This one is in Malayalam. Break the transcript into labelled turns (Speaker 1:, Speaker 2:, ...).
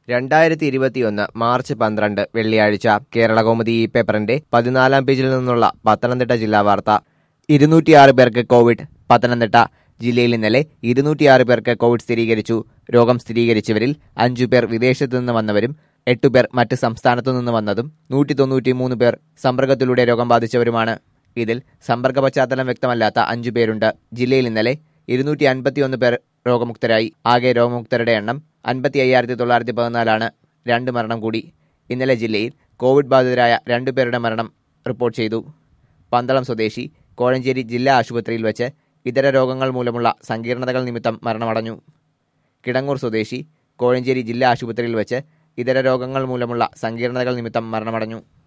Speaker 1: രണ്ടായിരത്തി ഇരുപത്തിയൊന്ന് മാർച്ച് പന്ത്രണ്ട് വെള്ളിയാഴ്ച കേരളകൗമുദി ഈ പേപ്പറിന്റെ പതിനാലാം പേജിൽ നിന്നുള്ള പത്തനംതിട്ട ജില്ലാ വാർത്ത ഇരുന്നൂറ്റിയാറ് പേർക്ക് കോവിഡ് പത്തനംതിട്ട ജില്ലയിൽ ഇന്നലെ ഇരുന്നൂറ്റിയാറ് പേർക്ക് കോവിഡ് സ്ഥിരീകരിച്ചു രോഗം സ്ഥിരീകരിച്ചവരിൽ അഞ്ചു പേർ വിദേശത്തു നിന്ന് വന്നവരും എട്ടുപേർ മറ്റ് സംസ്ഥാനത്തു നിന്ന് വന്നതും നൂറ്റി തൊണ്ണൂറ്റിമൂന്ന് പേർ സമ്പർക്കത്തിലൂടെ രോഗം ബാധിച്ചവരുമാണ് ഇതിൽ സമ്പർക്ക പശ്ചാത്തലം വ്യക്തമല്ലാത്ത അഞ്ചു പേരുണ്ട് ജില്ലയിൽ ഇന്നലെ ഇരുന്നൂറ്റി അൻപത്തിയൊന്ന് പേർ രോഗമുക്തരായി ആകെ രോഗമുക്തരുടെ എണ്ണം അൻപത്തി അയ്യായിരത്തി തൊള്ളായിരത്തി പതിനാലാണ് രണ്ട് മരണം കൂടി ഇന്നലെ ജില്ലയിൽ കോവിഡ് ബാധിതരായ രണ്ടു പേരുടെ മരണം റിപ്പോർട്ട് ചെയ്തു പന്തളം സ്വദേശി കോഴഞ്ചേരി ജില്ലാ ആശുപത്രിയിൽ വെച്ച് ഇതര രോഗങ്ങൾ മൂലമുള്ള സങ്കീർണതകൾ നിമിത്തം മരണമടഞ്ഞു കിടങ്ങൂർ സ്വദേശി കോഴഞ്ചേരി ജില്ലാ ആശുപത്രിയിൽ വെച്ച് ഇതര രോഗങ്ങൾ മൂലമുള്ള സങ്കീർണതകൾ നിമിത്തം മരണമടഞ്ഞു